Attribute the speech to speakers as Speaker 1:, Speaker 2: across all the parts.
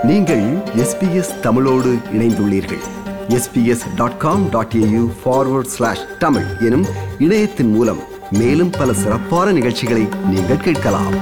Speaker 1: நீங்கள் எஸ்பிஎஸ் தமிழோடு இணைந்துள்ளீர்கள் SBS dot com dot AU forward slash Tamil எனும் இணையத்தின் மூலம் மேலும் பல சிறப்பான நிகழ்ச்சிகளை நீங்கள் கேட்கலாம்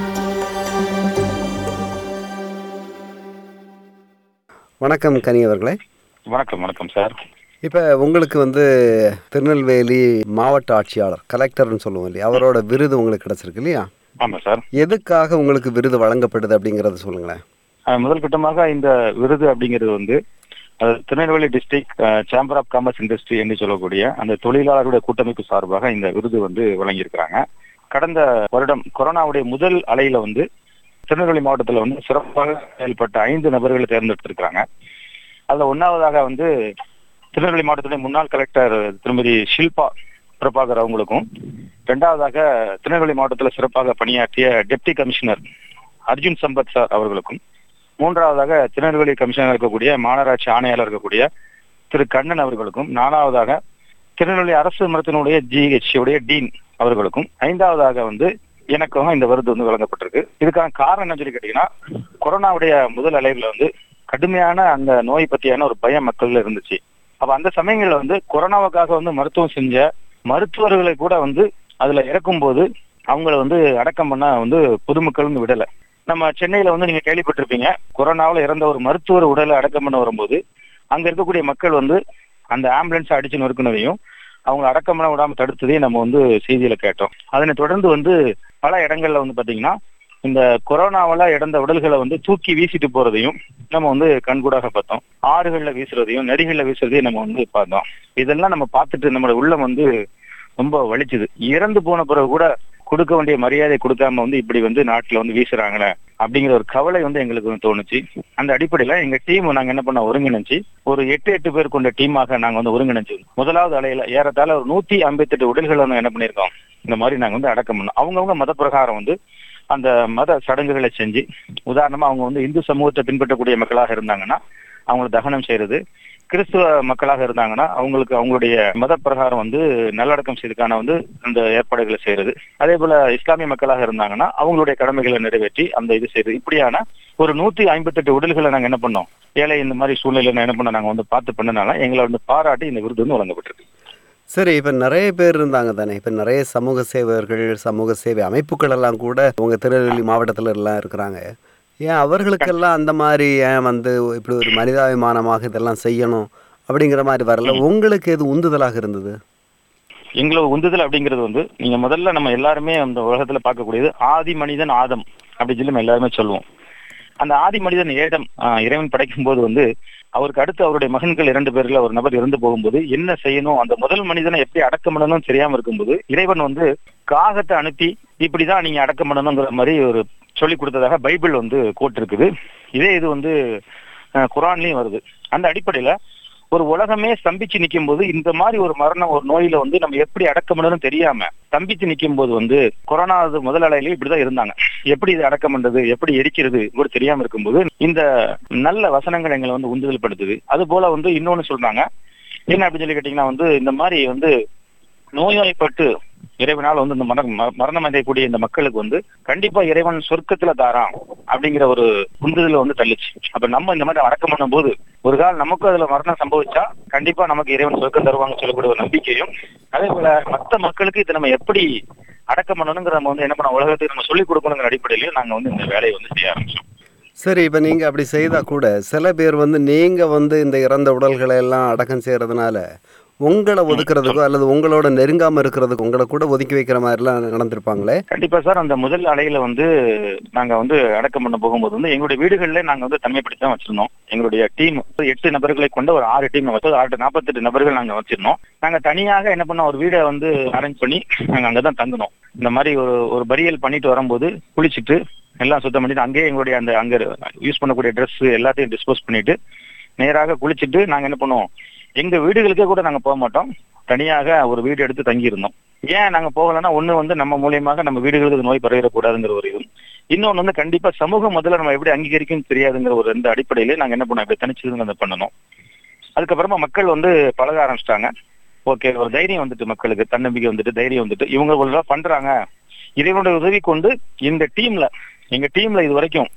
Speaker 2: வணக்கம் கனி அவர்களே
Speaker 3: வணக்கம் வணக்கம் சார்
Speaker 2: இப்போ உங்களுக்கு வந்து திருநெல்வேலி மாவட்ட ஆட்சியாளர் கலெக்டர்னு சொல்லுவோம் இல்லையா அவரோட விருது உங்களுக்கு கிடச்சிருக்கு இல்லையா
Speaker 3: ஆமாம் சார்
Speaker 2: எதுக்காக உங்களுக்கு விருது வழங்கப்படுது அப்படிங்கிறத சொல்லுங்களேன்
Speaker 3: அஹ், முதல் கட்டமாக இந்த விருது அப்படிங்கிறது வந்து அது Tirunelveli district chamber of commerce industry என்று சொல்லக்கூடிய அந்த தொழிலாளர்களுடைய கூட்டமைப்பு சார்பாக இந்த விருது வந்து வழங்கியிருக்கிறாங்க கடந்த வருடம் கொரோனாவுடைய முதல் அலையில வந்து திருநெல்வேலி மாவட்டத்தில் வந்து சிறப்பாக செயல்பட்ட ஐந்து நபர்களை தேர்ந்தெடுத்திருக்கிறாங்க அதுல ஒன்னாவதாக வந்து திருநெல்வேலி மாவட்டத்துடைய முன்னாள் கலெக்டர் திருமதி ஷில்பா பிரபாகர் அவங்களுக்கும் இரண்டாவதாக திருநெல்வேலி மாவட்டத்தில் சிறப்பாக பணியாற்றிய deputy commissioner Arjun Sampath sir அவர்களுக்கும் மூன்றாவதாக திருநெல்வேலி கமிஷனர் இருக்கக்கூடிய மாநகராட்சி ஆணையாளர் இருக்கக்கூடிய திரு கண்ணன் அவர்களுக்கும் நாலாவதாக திருநெல்வேலி அரசு மருத்துவனுடைய ஜிஹெச் உடைய டீன் அவர்களுக்கும் ஐந்தாவதாக வந்து எனக்கும் இந்த விருது வந்து வழங்கப்பட்டிருக்கு இதுக்கான காரணம் என்ன சொல்லி கேட்டீங்கன்னா கொரோனாவுடைய முதல் அலைவுல வந்து கடுமையான அந்த நோய் பத்தியான ஒரு பயம் மக்கள்ல இருந்துச்சு அப்ப அந்த சமயங்கள்ல வந்து கொரோனாவுக்காக வந்து மருத்துவம் செஞ்ச மருத்துவர்களை கூட வந்து அதுல இறக்கும்போது அவங்கள வந்து அடக்கம் பண்ண வந்து பொதுமக்கள் வந்து விடல நம்ம சென்னையில வந்து நீங்க கேள்விப்பட்டிருப்பீங்க கொரோனாவில் இறந்த ஒரு மருத்துவர் உடலை அடக்கம் பண்ண வரும்போது அங்க இருக்கக்கூடிய மக்கள் வந்து அந்த ஆம்புலன்ஸ் அடிச்சு நொறுக்குனதையும் அவங்க அடக்கம் பண்ண விடாம தடுத்ததையும் நம்ம வந்து செய்தியில கேட்டோம் அதனை தொடர்ந்து வந்து பல இடங்கள்ல வந்து பாத்தீங்கன்னா இந்த கொரோனாவால இறந்த உடல்களை வந்து தூக்கி வீசிட்டு போறதையும் நம்ம வந்து கண்கூடாக பார்த்தோம் ஆறுகள்ல வீசுறதையும் நதிகள்ல வீசுறதையும் நம்ம வந்து பார்த்தோம் இதெல்லாம் நம்ம பார்த்துட்டு நம்மளோட உள்ளம் வந்து ரொம்ப வலிச்சுது இறந்து போன பிறகு கூட கொடுக்க வேண்டிய மரியாதை கொடுக்காம வந்து இப்படி வந்து நாட்டுல வந்து வீசுறாங்களே அப்படிங்கிற ஒரு கவலை வந்து எங்களுக்கு வந்து தோணுச்சு அந்த அடிப்படையில எங்க டீம் நாங்க என்ன பண்ண ஒருங்கிணைச்சு ஒரு எட்டு எட்டு பேர் கொண்ட டீமாக நாங்க வந்து ஒருங்கிணைச்சு முதலாவது அலையில ஏறத்தாழ ஒரு நூத்தி ஐம்பத்தி எட்டு உடல்களை வந்து என்ன பண்ணியிருக்கோம் இந்த மாதிரி நாங்க வந்து அடக்கம் பண்ணோம் அவங்கவுங்க மத பிரகாரம் வந்து அந்த மத சடங்குகளை செஞ்சு உதாரணமா அவங்க வந்து இந்து சமூகத்தை பின்பற்றக்கூடிய மக்களாக இருந்தாங்கன்னா அவங்களை தகனம் செய்யறது கிறிஸ்துவ மக்களாக இருந்தாங்கன்னா அவங்களுக்கு அவங்களுடைய மத பிரகாரம் வந்து நல்லடக்கம் செய்யறதுக்கான வந்து அந்த ஏற்பாடுகளை செய்யறது அதே போல இஸ்லாமிய மக்களாக இருந்தாங்கன்னா அவங்களுடைய கடமைகளை நிறைவேற்றி அந்த இது செய்யறது இப்படியான ஒரு நூத்தி ஐம்பத்தெட்டு உடல்களை நாங்க என்ன பண்ணோம் ஏழை இந்த மாதிரி சூழ்நிலையில என்ன பண்ண நாங்க வந்து பார்த்து பண்ணனால எங்களை வந்து பாராட்டி இந்த விருது வந்து வழங்கப்பட்டிருக்கு
Speaker 2: சரி இப்போ நிறைய பேர் இருந்தாங்க தானே இப்போ நிறைய சமூக சேவகர்கள் சமூக சேவை அமைப்புகள் எல்லாம் கூட உங்கள் திருநெல்வேலி மாவட்டத்தில் எல்லாம் இருக்கிறாங்க ஏன் அவர்களுக்கெல்லாம் அந்த மாதிரி ஏன் வந்து இப்படி ஒரு மனிதாபிமானமாக இதெல்லாம் செய்யணும் அப்படிங்கிற மாதிரி வரல உங்களுக்கு எது உந்துதலாக இருந்தது
Speaker 3: எங்களோட உந்துதல் அப்படிங்கிறது வந்து நீங்க முதல்ல நம்ம எல்லாருமே அந்த உலகத்துல பார்க்கக்கூடியது ஆதி மனிதன் ஆதம் அப்படின்னு சொல்லி நம்ம எல்லாருமே சொல்லுவோம் அந்த ஆதி மனிதன் ஏடம் ஆஹ், இறைவன் படைக்கும் போது வந்து அவருக்கு அடுத்து அவருடைய மகன்கள் இரண்டு பேர்ல ஒரு நபர் இறந்து போகும்போது என்ன செய்யணும் அந்த முதல் மனிதனை எப்படி அடக்கம் பண்ணணும்னு தெரியாம இருக்கும்போது இறைவன் வந்து காகத்தை அனுப்பி இப்படிதான் நீங்க அடக்கம் பண்ணணுங்கிற மாதிரி ஒரு சொல்லி கொடுத்ததாக பைபிள் வந்து கோட் இருக்குது இதே இது வந்து அஹ், குரான்லயும் வருது அந்த அடிப்படையில ஒரு உலகமே ஸ்தம்பிச்சு நிக்கும் போது இந்த மாதிரி ஒரு மரணம் ஒரு நோயில வந்து நம்ம எப்படி அடக்கம் பண்ணணும்னு தெரியாம ஸ்தம்பிச்சு நிக்கும் போது வந்து கொரோனா அது முதல் அலையில இப்படிதான் இருந்தாங்க எப்படி இது அடக்கம் பண்றது எப்படி எரிக்கிறது கூட தெரியாம இருக்கும்போது இந்த நல்ல வசனங்கள் எங்களை வந்து உந்துதல் படுத்துது அது போல வந்து இன்னொன்னு சொல்றாங்க என்ன அப்படின்னு சொல்லி கேட்டீங்கன்னா வந்து இந்த மாதிரி வந்து நோய்வாய்ப்பட்டு இறைவனால் வந்து இந்த மரணம் ம- மரணம் அடையக்கூடிய இந்த மக்களுக்கு வந்து கண்டிப்பா இறைவன் சொர்க்கத்துல தாரான் அப்படிங்கிற ஒரு உந்துதல வந்து தள்ளுச்சு அப்ப நம்ம இந்த மாதிரி அடக்கம் பண்ணும்போது ஒரு கால் நமக்கும் அதுல மரணம் சம்பவிச்சா கண்டிப்பா நமக்கு இறைவன் சொர்க்கம் தருவாங்க சொல்லக்கூடிய ஒரு நம்பிக்கையும் அதே போல மத்த மக்களுக்கு இதை நம்ம எப்படி அடக்கம் பண்ணணுங்கிற நம்ம வந்து என்ன பண்ண உலகத்துக்கு நம்ம சொல்லிக் கொடுக்கணுங்கிற அடிப்படையிலயும் நாங்க வந்து இந்த வேலையை வந்து செய்ய ஆரம்பிச்சோம்
Speaker 2: சரி இப்போ நீங்கள் அப்படி செய்தால் கூட சில பேர் வந்து நீங்கள் வந்து இந்த இறந்த உடல்களை எல்லாம் அடக்கம் செய்கிறதுனால உங்களை ஒதுக்குறதுக்கோ அல்லது உங்களோட நெருங்காமல் இருக்கிறதுக்கு உங்களை கூட ஒதுக்கி வைக்கிற மாதிரிலாம் நடந்திருப்பாங்களே
Speaker 3: கண்டிப்பா சார் அந்த முதல் அலையில வந்து நாங்க வந்து அடக்கம் பண்ண போகும்போது வந்து எங்களுடைய வீடுகள்ல நாங்க வந்து தனிமைப்படுத்தி தான் வச்சிருந்தோம் எங்களுடைய டீம் எட்டு நபர்களை கொண்ட ஒரு ஆறு டீம் வச்சு ஆறு நாற்பத்தெட்டு நபர்கள் நாங்க வச்சிருந்தோம் நாங்க தனியாக என்ன பண்ணோம் ஒரு வீடை வந்து அரேஞ்ச் பண்ணி நாங்க அங்கதான் தங்கினோம் இந்த மாதிரி ஒரு ஒரு பரியல் பண்ணிட்டு வரும்போது குளிச்சுட்டு எல்லாம் சுத்தம் பண்ணிட்டு அங்கேயே எங்களுடைய அந்த அங்க யூஸ் பண்ணக்கூடிய ட்ரெஸ் எல்லாத்தையும் டிஸ்போஸ் பண்ணிட்டு நேராக குளிச்சுட்டு நாங்க என்ன பண்ணுவோம் எங்க வீடுகளுக்கே கூட நாங்க போக மாட்டோம் தனியாக ஒரு வீடு எடுத்து தங்கி இருந்தோம் ஏன் நாங்க போகலைன்னா ஒண்ணு வந்து நம்ம மூலியமாக நம்ம வீடுகளுக்கு நோய் பரவிடக்கூடாதுங்கிற ஒரு இதுவும் இன்னொன்னு வந்து கண்டிப்பா சமூகம் முதல்ல நம்ம எப்படி அங்கீகரிக்கும் தெரியாதுங்கிற ஒரு இந்த அடிப்படையில நாங்க என்ன பண்ணோம் இப்படி தனிச்சிருந்து அதை பண்ணணும் அதுக்கப்புறமா மக்கள் வந்து பழக ஆரம்பிச்சிட்டாங்க ஓகே ஒரு தைரியம் வந்துட்டு மக்களுக்கு தன்னம்பிக்கை வந்துட்டு தைரியம் வந்துட்டு இவங்க இவ்வளவு பண்றாங்க இறைவனுடைய உதவி கொண்டு இந்த டீம்ல எங்க டீம்ல இது வரைக்கும்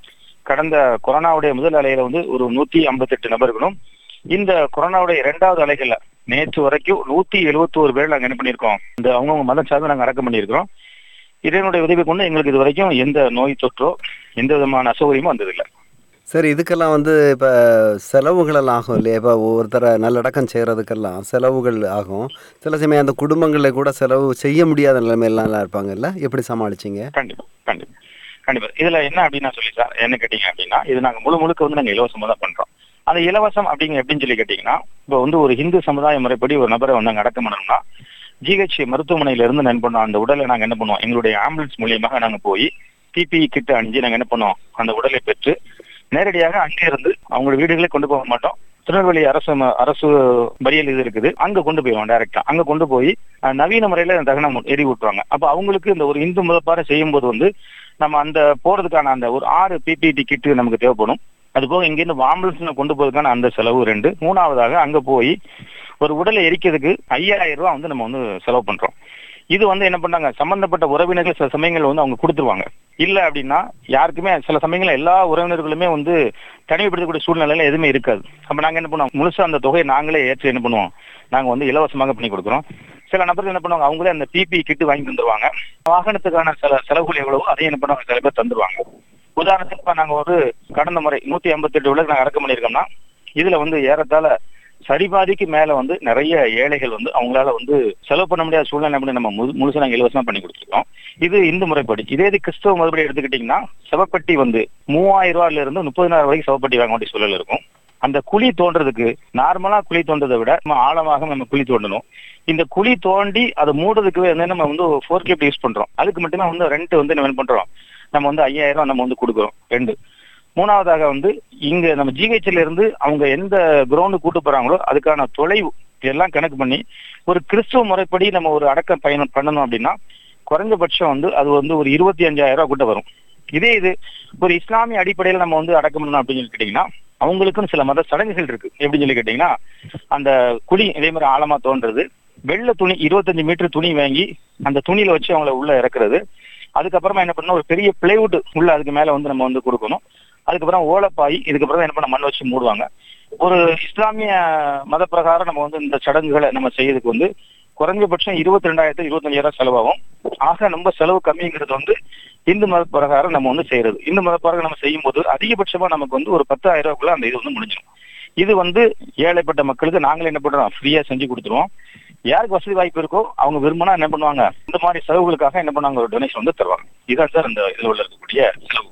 Speaker 3: கடந்த கொரோனாவுடைய முதல் அலையில வந்து ஒரு நூத்தி ஐம்பத்தெட்டு நபர்களும் இந்த கொரோனாவுடைய இரண்டாவது அலைகள்ல நேற்று வரைக்கும் நூத்தி எழுபத்தி ஒரு பேர் நாங்க என்ன பண்ணியிருக்கோம் இந்த அவங்கவுங்க மதம் சார்ந்து நாங்க அடக்கம் பண்ணியிருக்கிறோம் இதனுடைய உதவி கொண்டு எங்களுக்கு இது வரைக்கும் எந்த நோய் தொற்றோ எந்த விதமான அசௌகரியமும் வந்ததில்லை
Speaker 2: சரி இதுக்கெல்லாம் வந்து இப்போ செலவுகளெல்லாம் ஆகும் இல்லையா இப்போ ஒவ்வொருத்தரை நல்லடக்கம் செய்கிறதுக்கெல்லாம் செலவுகள் ஆகும் சில சமயம் அந்த குடும்பங்களில் கூட செலவு செய்ய முடியாத நிலைமையெல்லாம் இருப்பாங்கல்ல எப்படி சமாளிச்சிங்க
Speaker 3: கண்டிப்பா கண்டிப்பா கண்டிப்பா இதுல என்ன அப்படின்னு சொல்லி சார் என்ன கேட்டீங்க அப்படின்னா இது நாங்க முழு முழுக்க வந்து நாங்க இலவசமா தான் பண்றோம் அந்த இலவசம் அப்படிங்க எப்படின்னு சொல்லி கேட்டீங்கன்னா இப்போ வந்து ஒரு இந்து சமுதாய முறைப்படி ஒரு நபரை வந்து நாங்க அடக்கம் பண்ணணும்னா ஜிஹெச் மருத்துவமனையில இருந்து என்ன பண்ணோம் அந்த உடலை நாங்க என்ன பண்ணுவோம் எங்களுடைய ஆம்புலன்ஸ் மூலியமாக நாங்க போய் பிபிஇ கிட்ட அணிஞ்சு நாங்க என்ன பண்ணுவோம் அந்த உடலை பெற்று நேரடியாக அங்கே இருந்து அவங்களோட வீடுகளே கொண்டு போக மாட்டோம் திருநெல்வேலி அரசு ம- அரசு பரியல் இது இருக்குது அங்க கொண்டு போயிடுவோம் டைரக்டா அங்க கொண்டு போய் அஹ், நவீன முறையில தகனம் எரி விட்டுருவாங்க அப்ப அவங்களுக்கு இந்த ஒரு இந்து முதப்பாறை செய்யும் போது வந்து நம்ம அந்த போறதுக்கான அந்த ஒரு ஆறு பிபிடி கிட்டு நமக்கு தேவைப்படும் அது போக இங்கிருந்து ஆம்புலன்ஸ் கொண்டு போறதுக்கான அந்த செலவு ரெண்டு மூணாவதாக அங்க போய் ஒரு உடலை எரிக்கிறதுக்கு ஐயாயிரம் ரூபாய் வந்து நம்ம வந்து செலவு பண்றோம் இது வந்து என்ன பண்ணாங்க சம்பந்தப்பட்ட உறவினர்கள் சில சமயங்கள்ல வந்து அவங்க கொடுத்துருவாங்க இல்ல அப்படின்னா யாருக்குமே சில சமயங்கள்ல எல்லா உறவினர்களுமே வந்து தனிமைப்படுத்தக்கூடிய சூழ்நிலையில எதுவுமே இருக்காது அப்ப நாங்க என்ன பண்ணுவோம் முழுசா அந்த தொகையை நாங்களே ஏற்று என்ன பண்ணுவோம் நாங்க வந்து இலவசமாக பண்ணி கொடுக்குறோம் சில நபர்கள் என்ன பண்ணுவாங்க அவங்களே அந்த பிபி கிட்டு வாங்கி தந்துருவாங்க வாகனத்துக்கான சில செலவுகள் எவ்வளவோ அதையும் என்ன பண்ணுவாங்க சில பேர் தந்துருவாங்க உதாரணத்துக்கு இப்ப நாங்க ஒரு கடந்த முறை நூத்தி ஐம்பத்தி எட்டு விளக்கு நாங்க அடக்கம் பண்ணியிருக்கோம்னா இதுல வந்து ஏறத்தாழ சரிபாதிக்கு மேல வந்து நிறைய ஏழைகள் வந்து அவங்களால வந்து செலவு பண்ண முடியாத சூழ்நிலை அப்படி நம்ம முழு- முழுசா நாங்க இலவசமா பண்ணி கொடுத்துருக்கோம் இது இந்து முறைப்படி இதே இது கிறிஸ்தவ முறைப்படி எடுத்துக்கிட்டீங்கன்னா செவப்பட்டி வந்து மூவாயிரம் ரூபாயில இருந்து முப்பதினாயிரம் வரைக்கும் செவப்பட்டி வாங்க வேண்டிய சூழல் இருக்கும் அந்த குழி தோன்றதுக்கு நார்மலா குழி தோன்றதை விட நம்ம ஆழமாக நம்ம குழி தோண்டணும் இந்த குழி தோண்டி அதை மூடுறதுக்கு வந்து நம்ம வந்து ஃபோர் கிளிப் யூஸ் பண்றோம் அதுக்கு மட்டுமே வந்து ரெண்ட் வந்து நம்ம என்ன பண்றோம் நம்ம வந்து ஐயாயிரம் ரூபாய் நம்ம வந்து கொடுக்குறோம் ரெண்டு மூணாவதாக வந்து இங்க நம்ம ஜிஹெச்ல இருந்து அவங்க எந்த கிரவுண்டு கூட்டு போறாங்களோ அதுக்கான தொலைவு இதெல்லாம் கணக்கு பண்ணி ஒரு கிறிஸ்துவ முறைப்படி நம்ம ஒரு அடக்க பயணம் பண்ணணும் அப்படின்னா குறைஞ்சபட்சம் வந்து அது வந்து ஒரு இருபத்தி அஞ்சாயிரம் ரூபாய் கிட்ட வரும் இதே இது ஒரு இஸ்லாமிய அடிப்படையில் நம்ம வந்து அடக்கம் பண்ணணும் அப்படின்னு சொல்லி கேட்டீங்கன்னா அவங்களுக்குன்னு சில மத சடங்குகள் இருக்கு எப்படின்னு சொல்லி கேட்டீங்கன்னா அந்த குழி இதே மாதிரி ஆழமா தோன்றது வெள்ளை துணி இருபத்தஞ்சு மீட்டர் துணி வாங்கி அந்த துணியில வச்சு அவங்கள உள்ள இறக்குறது அதுக்கப்புறமா என்ன பண்ணணும் ஒரு பெரிய பிளைவுட் உள்ள அதுக்கு மேல வந்து நம்ம வந்து கொடுக்கணும் அதுக்கப்புறம் ஓலப்பாய் இதுக்கப்புறம் தான் என்ன பண்ண மண் வச்சு மூடுவாங்க ஒரு இஸ்லாமிய மத பிரகாரம் நம்ம வந்து இந்த சடங்குகளை நம்ம செய்யறதுக்கு வந்து குறைஞ்சபட்சம் இருபத்தி ரெண்டாயிரத்து இருபத்தஞ்சாயிரம் செலவாகும் ஆக ரொம்ப செலவு கம்மிங்கிறது வந்து இந்து மத பிரகாரம் நம்ம வந்து செய்யறது இந்து மத பிரகாரம் நம்ம செய்யும் போது அதிகபட்சமா நமக்கு வந்து ஒரு பத்தாயிரம் ரூபாய்க்குள்ள அந்த இது வந்து முடிஞ்சிடும் இது வந்து ஏழைப்பட்ட மக்களுக்கு நாங்களே என்ன பண்றோம் ஃப்ரீயா செஞ்சு கொடுத்துருவோம் யாருக்கு வசதி வாய்ப்பு இருக்கோ அவங்க விரும்பினா என்ன பண்ணுவாங்க இந்த மாதிரி செலவுகளுக்காக என்ன பண்ணுவாங்க ஒரு டொனேஷன் வந்து தருவாங்க இதுதான் சார் இந்த இதுல உள்ள இருக்கக்கூடிய செலவு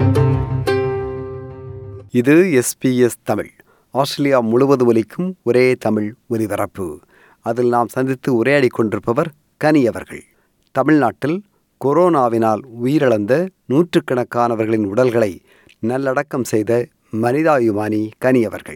Speaker 2: இது எஸ்பிஎஸ் தமிழ் ஆஸ்திரேலியா முழுவதும் ஒலிக்கும் ஒரே தமிழ் ஒலிபரப்பு அதில் நாம் சந்தித்து உரையாடி கொண்டிருப்பவர் கனி அவர்கள் தமிழ்நாட்டில் கொரோனாவினால் உயிரிழந்த நூற்றுக்கணக்கானவர்களின் உடல்களை நல்லடக்கம் செய்த மனிதாயுமானி கனி அவர்கள்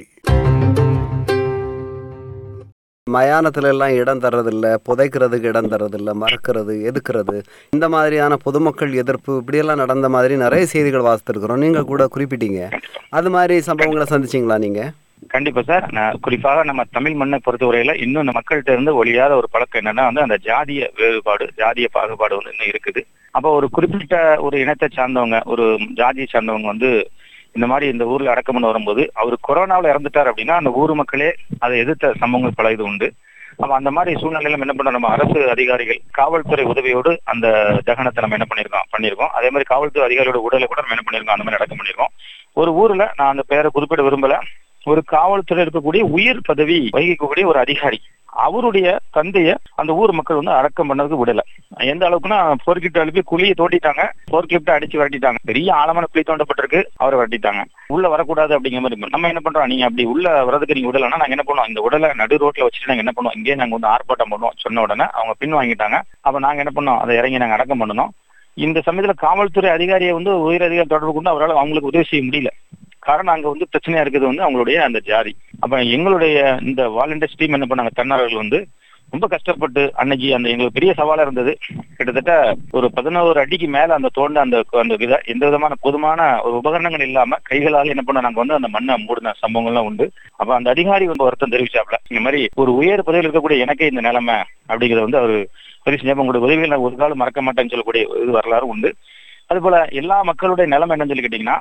Speaker 2: மயானத்துல எல்லாம் இடம் தர்றதில்ல புதைக்கிறதுக்கு இடம் தர்றதில்ல மறக்கிறது எதுக்குறது இந்த மாதிரியான பொதுமக்கள் எதிர்ப்பு இப்படியெல்லாம் நடந்த மாதிரி நிறைய செய்திகள் வாசித்திருக்கிறோம் நீங்க கூட குறிப்பிட்டீங்க அது மாதிரி சம்பவங்களை சந்திச்சீங்களா நீங்க
Speaker 3: கண்டிப்பா சார் நான் குறிப்பாக நம்ம தமிழ் மண்ணை பொறுத்தவரையில இன்னும் இந்த மக்கள்கிட்ட இருந்து ஒழியாத ஒரு பழக்கம் என்னன்னா வந்து அந்த ஜாதிய வேறுபாடு ஜாதிய பாகுபாடு வந்து இன்னும் இருக்குது அப்போ ஒரு குறிப்பிட்ட ஒரு இனத்தை சார்ந்தவங்க ஒரு ஜாதியை சார்ந்தவங்க வந்து இந்த மாதிரி இந்த ஊர்ல அடக்கம் பண்ண வரும்போது அவர் கொரோனாவில் இறந்துட்டார் அப்படின்னா அந்த ஊர் மக்களே அதை எதிர்த்த சம்பவங்கள் பல இது உண்டு அப்ப அந்த மாதிரி சூழ்நிலையில என்ன பண்ணோம் நம்ம அரசு அதிகாரிகள் காவல்துறை உதவியோடு அந்த தகனத்தை நம்ம என்ன பண்ணிருக்கோம் பண்ணிருக்கோம் அதே மாதிரி காவல்துறை அதிகாரியோட உடலை கூட நம்ம என்ன பண்ணிருக்கோம் அந்த மாதிரி அடக்கம் பண்ணிருக்கோம் ஒரு ஊர்ல நான் அந்த பேரை குறிப்பிட விரும்பல ஒரு காவல்துறை இருக்கக்கூடிய உயர் பதவி வகிக்கக்கூடிய ஒரு அதிகாரி அவருடைய தந்தைய அந்த ஊர் மக்கள் வந்து அடக்கம் பண்ணதுக்கு விடல எந்த அளவுக்குன்னா போர்கிட்ட அனுப்பி குழியை தோண்டிட்டாங்க போர்கிட்ட அடிச்சு விரட்டிட்டாங்க பெரிய ஆழமான குழி தோண்டப்பட்டிருக்கு அவரை விரட்டிட்டாங்க உள்ள வரக்கூடாது அப்படிங்கிற மாதிரி நம்ம என்ன பண்றோம் நீங்க அப்படி உள்ள வரதுக்கு நீங்க விடலன்னா நாங்க என்ன பண்ணுவோம் இந்த உடலை நடு ரோட்ல வச்சுட்டு நாங்க என்ன பண்ணுவோம் இங்கே நாங்க வந்து ஆர்ப்பாட்டம் பண்ணுவோம் சொன்ன உடனே அவங்க பின் வாங்கிட்டாங்க அப்ப நாங்க என்ன பண்ணோம் அதை இறங்கி நாங்க அடக்கம் பண்ணணும் இந்த சமயத்துல காவல்துறை அதிகாரியை வந்து உயர் அதிகாரி தொடர்பு கொண்டு அவரால் அவங்களுக்கு உதவி செய்ய முடியல காரணம் அங்க வந்து பிரச்சனையா இருக்குது வந்து அவங்களுடைய அந்த ஜாதி அப்ப எங்களுடைய இந்த வாலண்டியர்ஸ் டீம் என்ன பண்ணாங்க தன்னாளர்கள் வந்து ரொம்ப கஷ்டப்பட்டு அன்னைக்கு அந்த எங்களுக்கு பெரிய சவாலா இருந்தது கிட்டத்தட்ட ஒரு பதினோரு அடிக்கு மேல அந்த தோண்ட அந்த அந்த வித எந்த விதமான பொதுமான ஒரு உபகரணங்கள் இல்லாம கைகளால் என்ன பண்ண நாங்க வந்து அந்த மண்ணை மூடின சம்பவங்கள்லாம் உண்டு அப்ப அந்த அதிகாரி வந்து வருத்தம் தெரிவிச்சாப்ல இந்த மாதிரி ஒரு உயர் பதவியில் இருக்கக்கூடிய எனக்கே இந்த நிலைமை அப்படிங்கறத வந்து அவர் பெரிய செஞ்சா உங்களுடைய உதவிகள் நான் ஒரு காலம் மறக்க மாட்டேன்னு சொல்லக்கூடிய இது வரலாறு உண்டு அது போல எல்லா மக்களுடைய நிலைமை என்னன்னு சொல்லி கேட்டீங்கன்னா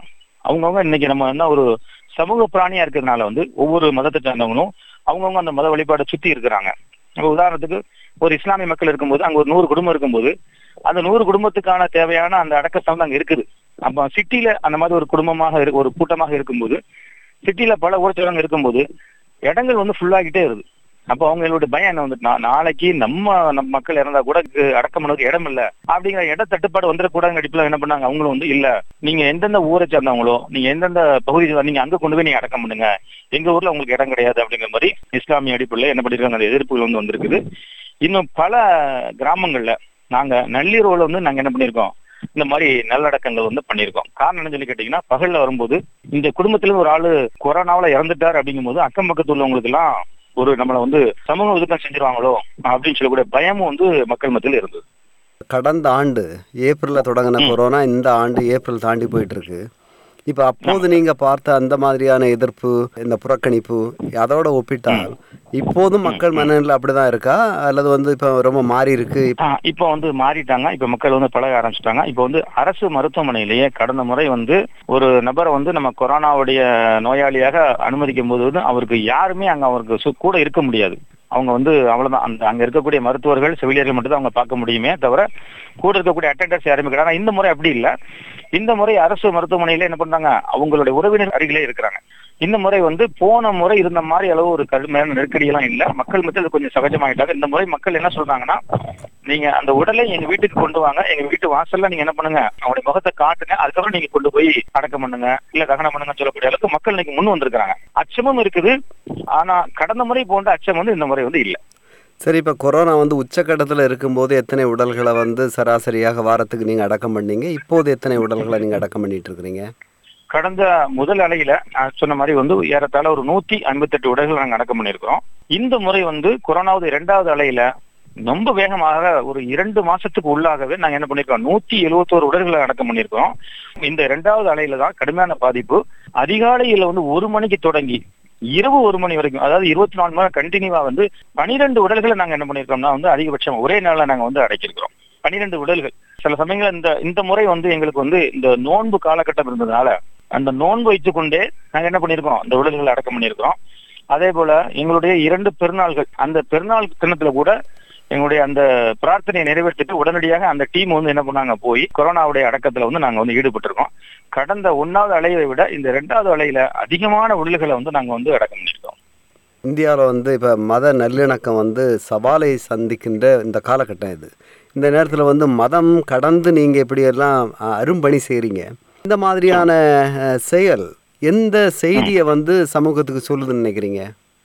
Speaker 3: அவங்கவுங்க இன்னைக்கு நம்ம என்ன ஒரு சமூக பிராணியா இருக்கிறதுனால வந்து ஒவ்வொரு மதத்தை சேர்ந்தவங்களும் அவங்கவுங்க அந்த மத வழிபாடை சுத்தி இருக்கிறாங்க இப்போ உதாரணத்துக்கு ஒரு இஸ்லாமிய மக்கள் இருக்கும்போது அங்க ஒரு நூறு குடும்பம் இருக்கும்போது அந்த நூறு குடும்பத்துக்கான தேவையான அந்த அடக்கஸ்தலம் அங்க இருக்குது அப்ப சிட்டில அந்த மாதிரி ஒரு குடும்பமாக இரு- ஒரு கூட்டமாக இருக்கும்போது சிட்டில பல ஊரச்சலங்க இருக்கும்போது இடங்கள் வந்து ஃபுல்லாகிட்டே வருது அப்போ அவங்களுடைய பயம் என்ன வந்துட்டு நாளைக்கு நம்ம நம்ம மக்கள் இறந்தா கூட இதுக்கு அடக்கம் பண்ணதுக்கு இடம் இல்ல அப்படிங்கிற இட தட்டுப்பாடு வந்துடக்கூடாதுங்க அடிப்பில் என்ன பண்ணாங்க அவங்களும் வந்து இல்ல நீங்க எந்தெந்த ஊரை சேர்ந்தவங்களோ நீங்க எந்தெந்த பகுதி சேர்ந்த- நீங்க அங்க கொண்டு போய் நீங்க அடக்கம் பண்ணுங்க எங்க ஊர்ல உங்களுக்கு இடம் கிடையாது அப்படிங்கிற மாதிரி இஸ்லாமிய அடிப்படையில் என்ன பண்ணிருக்காங்க அந்த எதிர்ப்புகள் வந்து வந்திருக்குது இன்னும் பல கிராமங்கள்ல நாங்க நள்ளிரவுல வந்து நாங்க என்ன பண்ணிருக்கோம் இந்த மாதிரி நல்லடக்கங்கள் வந்து பண்ணியிருக்கோம் காரணம் என்னன்னு சொல்லி கேட்டீங்கன்னா பகல்ல வரும்போது இந்த குடும்பத்துல ஒரு ஆளு கொரோனாவுல இறந்துட்டார் அப்படிங்கும்போது அக்கம் பக்கத்துல உள்ளவங்களுக்கு எல்லாம் ஒரு நம்மளை வந்து சமூக ஒதுக்கம் செஞ்சிருவாங்களோ அப்படின்னு சொல்லக்கூடிய பயமும் வந்து மக்கள் மத்தியில் இருந்தது
Speaker 2: கடந்த ஆண்டு ஏப்ரலில் தொடங்கின கொரோனா இந்த ஆண்டு ஏப்ரல் தாண்டி போயிட்டு இருக்கு இப்போ அப்போது நீங்க பார்த்த அந்த மாதிரியான எதிர்ப்பு இந்த புறக்கணிப்பு அதோட ஒப்பிட்டால் இப்போதும் மக்கள் மனநிலை அப்படிதான் இருக்கா அல்லது வந்து இப்போ ரொம்ப மாறி இருக்கு
Speaker 3: ஆஹ் இப்போ வந்து மாறிட்டாங்க இப்ப மக்கள் வந்து பழக ஆரம்பிச்சிட்டாங்க இப்போ வந்து அரசு மருத்துவமனையிலேயே கடந்த முறை வந்து ஒரு நபரை வந்து நம்ம கொரோனாவுடைய நோயாளியாக அனுமதிக்கும் போது வந்து அவருக்கு யாருமே அங்க அவருக்கு சு- கூட இருக்க முடியாது அவங்க வந்து அவ்வளவுதான் அந்த அங்க இருக்கக்கூடிய மருத்துவர்கள் செவிலியர்கள் மட்டும் தான் அவங்க பார்க்க முடியுமே தவிர கூட இருக்கக்கூடிய அட்டெண்டர்ஸ் யாருமே கிடையாது ஆனா இந்த முறை அப்படி இல்ல இந்த முறை அரசு மருத்துவமனையில என்ன பண்றாங்க அவங்களுடைய உறவினர் அருகிலே இருக்கிறாங்க இந்த முறை வந்து போன முறை இருந்த மாதிரி அளவு ஒரு கடுமையான நெருக்கடி எல்லாம் இல்ல மக்கள் மத்தியில் கொஞ்சம் சகஜமாயிட்டாங்க இந்த முறை மக்கள் என்ன சொல்றாங்கன்னா நீங்க அந்த உடலை எங்க வீட்டுக்கு கொண்டு வாங்க எங்க வீட்டு வாசல்ல நீங்க என்ன பண்ணுங்க அவங்களுடைய முகத்தை காட்டுங்க அதுக்கப்புறம் நீங்க கொண்டு போய் அடக்கம் பண்ணுங்க இல்ல தகனம் பண்ணுங்க சொல்லக்கூடிய அளவுக்கு மக்கள் இன்னைக்கு முன் வந்திருக்காங்க அச்சமும் இருக்குது ஆனா கடந்த முறை போன்ற அச்சம் வந்து இந்த முறை வந்து இல்ல
Speaker 2: சரி இப்போ கொரோனா வந்து உச்சக்கட்டத்தில் இருக்கும்போது எத்தனை உடல்களை வந்து சராசரியாக வாரத்துக்கு நீங்கள் அடக்கம் பண்ணீங்க இப்போது எத்தனை உடல்களை நீங்கள் அடக்கம் பண்ணிட்டு இருக்கிறீங்க
Speaker 3: கடந்த முதல் அலையில நான் சொன்ன மாதிரி வந்து ஏறத்தாழ ஒரு நூத்தி ஐம்பத்தெட்டு உடல்கள் நாங்க அடக்கம் பண்ணியிருக்கிறோம் இந்த முறை வந்து கொரோனாவது இரண்டாவது அலையில ரொம்ப வேகமாக ஒரு இரண்டு மாசத்துக்கு உள்ளாகவே நாங்க என்ன பண்ணிருக்கோம் நூத்தி எழுவத்தோரு உடல்களை அடக்கம் பண்ணியிருக்கோம் இந்த இரண்டாவது அலையில தான் கடுமையான பாதிப்பு அதிகாலையில வந்து ஒரு மணிக்கு தொடங்கி இரவு ஒரு மணி வரைக்கும் அதாவது இருபத்தி நாலு மணி நேரம் கண்டினியூவா வந்து பனிரெண்டு உடல்களை நாங்க என்ன பண்ணிருக்கோம்னா வந்து அதிகபட்சம் ஒரே நாள்ல நாங்க வந்து அடைக்கிருக்கிறோம் பனிரெண்டு உடல்கள் சில சமயங்கள் இந்த இந்த முறை வந்து எங்களுக்கு வந்து இந்த நோன்பு காலகட்டம் இருந்ததுனால அந்த நோன்பு வைத்துக்கொண்டே நாங்க என்ன பண்ணிருக்கோம் அந்த உடல்களை அடக்கம் பண்ணியிருக்கிறோம் அதே போல எங்களுடைய இரண்டு பெருநாள்கள் அந்த பெருநாள் தினத்துல கூட எங்களுடைய அந்த பிரார்த்தனையை நிறைவேற்றிட்டு உடனடியாக அந்த டீம் வந்து என்ன பண்ணாங்க போய் கொரோனாவுடைய அடக்கத்துல வந்து நாங்க வந்து ஈடுபட்டிருக்கோம் கடந்த ஒன்னாவது அலையை விட இந்த ரெண்டாவது அலையில அதிகமான உடல்களை வந்து நாங்க வந்து அடக்கம் பண்ணியிருக்கோம்
Speaker 2: இந்தியாவில் வந்து இப்போ மத நல்லிணக்கம் வந்து சவாலை சந்திக்கின்ற இந்த காலகட்டம் இது இந்த நேரத்தில் வந்து மதம் கடந்து நீங்கள் இப்படியெல்லாம் அஹ், அரும்பணி செய்கிறீங்க இந்த மாதிரியான அஹ், செயல் எந்த செய்தியை வந்து சமூகத்துக்கு சொல்லுதுன்னு நினைக்கிறீங்க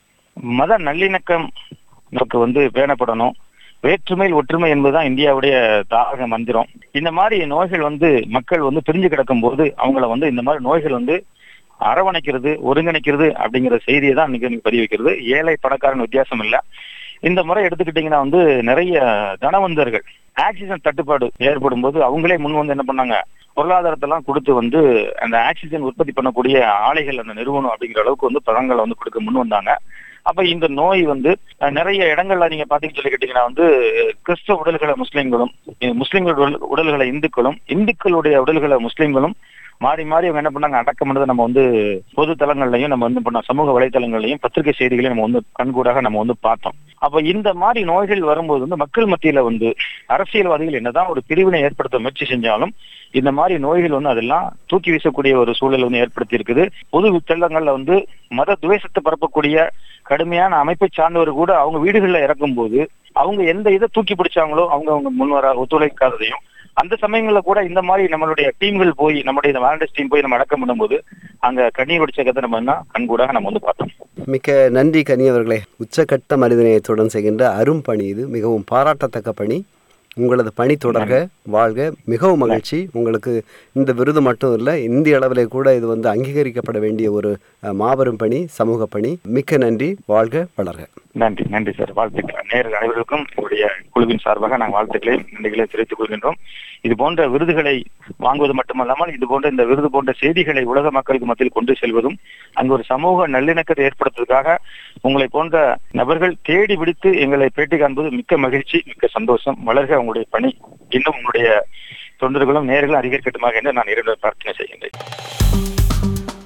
Speaker 3: மத நல்லிணக்கம் நமக்கு வந்து பேணப்படணும் வேற்றுமையில் ஒற்றுமை என்பதுதான் இந்தியாவுடைய தாரக மந்திரம் இந்த மாதிரி நோய்கள் வந்து மக்கள் வந்து பிரிஞ்சு கிடக்கும் போது அவங்கள வந்து இந்த மாதிரி நோய்கள் வந்து அரவணைக்கிறது ஒருங்கிணைக்கிறது அப்படிங்கிற செய்தியை தான் இன்னைக்கு நீங்க பதிவு வைக்கிறது ஏழை பணக்காரன் வித்தியாசம் இல்ல இந்த முறை எடுத்துக்கிட்டீங்கன்னா வந்து நிறைய தனவந்தர்கள் ஆக்சிஜன் தட்டுப்பாடு ஏற்படும் போது அவங்களே முன் வந்து என்ன பண்ணாங்க பொருளாதாரத்தெல்லாம் கொடுத்து வந்து அந்த ஆக்சிஜன் உற்பத்தி பண்ணக்கூடிய ஆலைகள் அந்த நிறுவனம் அப்படிங்கிற அளவுக்கு வந்து பழங்களை வந்து கொடுக்க முன் வந்தாங்க அப்ப இந்த நோய் வந்து அஹ், நிறைய இடங்கள்ல நீங்க பாத்தீங்கன்னு சொல்லி கேட்டீங்கன்னா வந்து கிறிஸ்தவ உடல்களை முஸ்லிம்களும் அஹ், முஸ்லிம்கள் உடல்- உடல்களை இந்துக்களும் இந்துக்களுடைய உடல்களை முஸ்லிம்களும் மாறி மாறி அவங்க என்ன பண்ணாங்க அடக்கம் பண்ணதை நம்ம வந்து பொது தளங்கள்லையும் நம்ம வந்து பண்ண சமூக வலைத்தளங்கள்லையும் பத்திரிகை செய்திகளையும் நம்ம வந்து கண்கூடாக நம்ம வந்து பார்த்தோம் அப்ப இந்த மாதிரி நோய்கள் வரும்போது வந்து மக்கள் மத்தியில வந்து அரசியல்வாதிகள் என்னதான் ஒரு பிரிவினை ஏற்படுத்த முயற்சி செஞ்சாலும் இந்த மாதிரி நோய்கள் வந்து அதெல்லாம் தூக்கி வீசக்கூடிய ஒரு சூழல் வந்து ஏற்படுத்தி இருக்குது பொது தளங்கள்ல வந்து மத துவேஷத்தை பரப்பக்கூடிய கடுமையான அமைப்பை சார்ந்தவர் கூட அவங்க வீடுகள்ல இறக்கும் போது அவங்க எந்த இதை தூக்கி பிடிச்சாங்களோ அவங்க அவங்க முன்வர ஒத்துழைக்காததையும் அந்த சமயங்கள்ல கூட இந்த மாதிரி நம்மளுடைய டீம்கள் போய் நம்முடைய இந்த வாலண்டர்ஸ் டீம் போய் நம்ம அடக்கம் பண்ணும்போது அங்க கண்ணீர் வடிச்ச கதை நம்ம என்ன கண்கூடாக நம்ம வந்து பார்த்தோம்
Speaker 2: மிக்க நன்றி கனி அவர்களே உச்சக்கட்ட மனிதநேயத்துடன் செய்கின்ற அரும்பணி இது மிகவும் பாராட்டத்தக்க பணி உங்களது பணி தொடர்க வாழ்க மிகவும் மகிழ்ச்சி உங்களுக்கு இந்த விருது மட்டும் இல்லை இந்திய அளவிலே கூட இது வந்து அங்கீகரிக்கப்பட வேண்டிய ஒரு அஹ், மாபெரும் பணி சமூக பணி மிக்க நன்றி வாழ்க வளர்க
Speaker 3: நன்றி நன்றி சார் வாழ்த்துக்கள் நேர்கள் அனைவருக்கும் உங்களுடைய குழுவின் சார்பாக நாங்கள் வாழ்த்துக்களை நன்றிகளை தெரிவித்துக் கொள்கின்றோம் இது போன்ற விருதுகளை வாங்குவது மட்டுமல்லாமல் இது போன்ற இந்த விருது போன்ற செய்திகளை உலக மக்களுக்கு மத்தியில் கொண்டு செல்வதும் அங்கு ஒரு சமூக நல்லிணக்கத்தை ஏற்படுத்துவதற்காக உங்களை போன்ற நபர்கள் தேடி பிடித்து எங்களை பேட்டி காண்பது மிக்க மகிழ்ச்சி மிக்க சந்தோஷம் வளர்க உங்களுடைய பணி இன்னும் உங்களுடைய தொண்டர்களும் நேர்களும் அதிகரிக்கட்டுமாக என்று நான் இரண்டு பிரார்த்தனை செய்கின்றேன்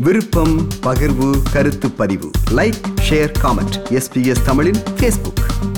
Speaker 1: விருப்பம் பகிர்வு கருத்து பதிவு லைக் ஷேர் காமெண்ட் எஸ்பிஎஸ் தமிழின் ஃபேஸ்புக்